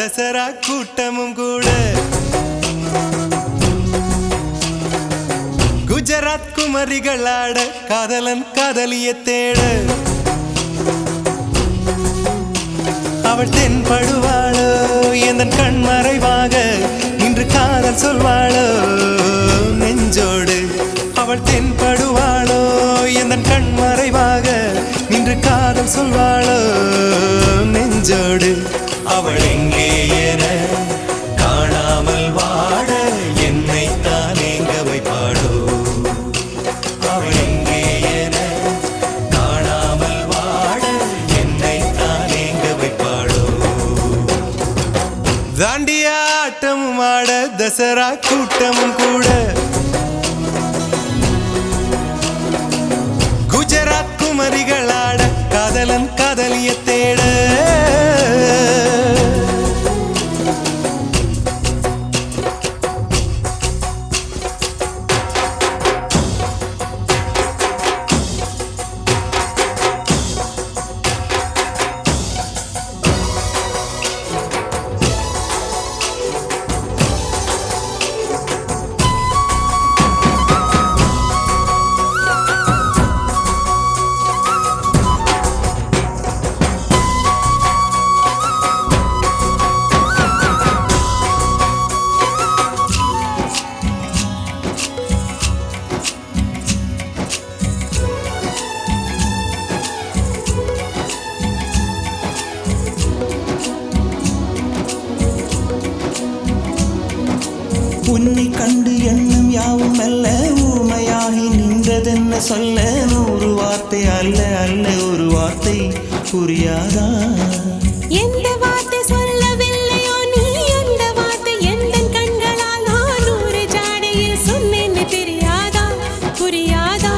தசரா கூட்டமும் கூட குஜராத் குமரிகளாட காதலன் காதலிய தேட அவள் தென்படுவாளோ எந்தன் கண் மறைவாக இன்று காதல் சொல்வாளோ நெஞ்சோடு அவள் தென்படுவாளோ எந்தன் கண் மறைவாக நின்று காதல் சொல்வாளோ நெஞ்சோடு அவள் எங்கே என காணாமல் வாட என்னை தான் எங்க வைப்பாளோ அவள் எங்கே என காணாமல் வாட என்னை தான் எங்க வைப்பாளோ தாண்டியா ஆட்டமும் ஆட தசரா கூட்டமும் கூட குஜராத் குமரிகளாட காதலன் காதலிய தேட உன்னை கண்டு எண்ணம் யாவும் அல்ல ஊமையாகி நின்றதென்ன சொல்ல நூறு வார்த்தை அல்ல அல்ல ஒரு வார்த்தை புரியாதா எந்த வார்த்தை சொல்லவில்லையோ நீ அந்த வார்த்தை எந்தன் கண்களால் நான் நூறு ஜாடையில் சொன்னேன்னு தெரியாதா புரியாதா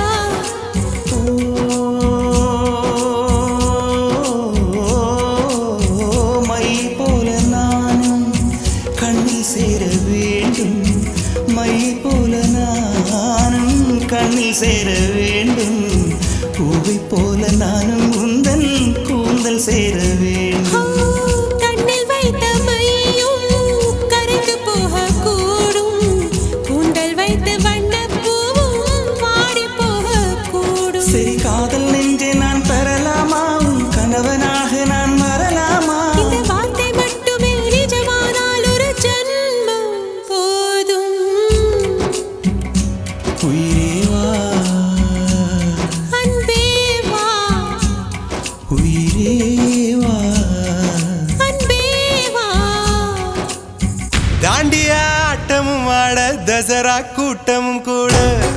ஓ, மை போல நானும் கண்ணில் சேர வேண்டும் மை போல நானும் கண்ணில் சேர வேண்டும் பூவை போல நானும் உந்தன் கூந்தல் சேர வேண்டும் கண்ணில் வைத்த மையும் கரைந்து போகக்கூடும் கூந்தல் வைத்து வண்ணப்பூவும் வாடி போகக்கூடும் சரி காதல் நெஞ்சை நான் பெறலாமா உன் கணவனாக நான் மறலாமா இந்த வார்த்தை மட்டுமே நிஜமானால் ஒரு ஜன்மம் போதும் உயிரே வா அன்பே வா உயிரே வா அன்பே வா தாண்டியா ஆட்டமும் ஆட தசரா கூட்டமும் கூட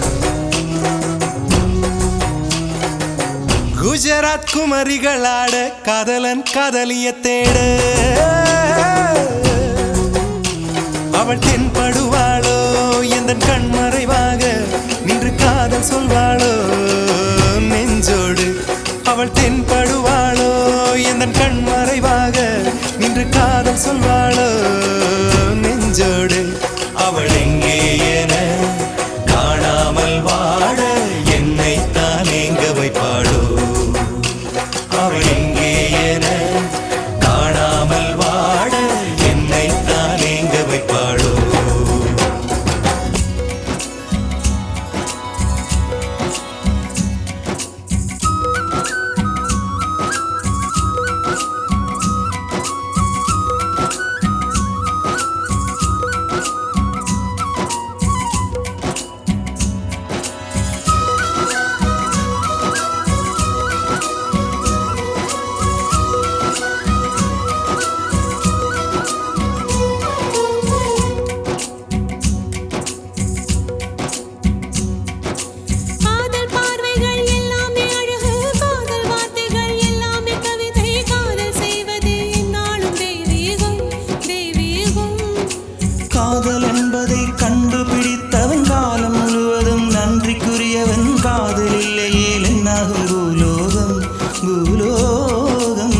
குஜராத் குமரிகளாட காதலன் காதலிய தேட அவள் தென்படுவாளோ எந்த கண் மறைவாக நின்று காதல் சொல்வாளோ நெஞ்சோடு அவள் தென்படுவாளோ எந்த கண் மறைவாக நின்று காதல் சொல்வாளோ நெஞ்சோடு அவள் எங்கே என காணாமல் வாட என்னை தான் எங்க வைப்பாளோ அவள் எங்கே என காணாமல் வாட என்னை தான் எங்க வைப்பாளோ காதல் பார்வைகள் எல்லாமே அழகு காதல் வார்த்தைகள் எல்லாமே கவிதை காதல் செய்வது என்னாலும் தெய்வீகம் தெய்வீகம் காதல் என்பதை கண்டுபிடித்தவன் காலம் முழுவதும் நன்றிக்குரியவன் காதல் இல்லையே என்னாகும் பூலோகம் பூலோகம்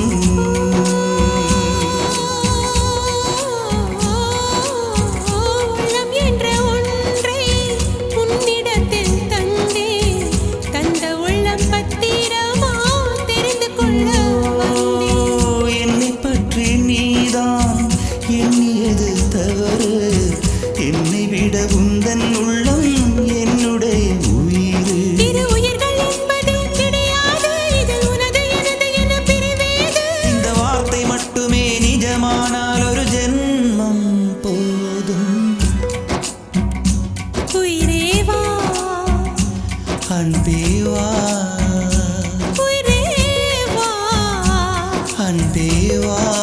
உள்ளம் என்ற ஒன்றை உன்னிடத்தில் தந்தே தந்த உள்ளம் பத்திரமா தெரிந்து கொள்ள வந்தேன் என்னை பற்றி நீதான் அன்பே வா உயிரே வா அன்பே வா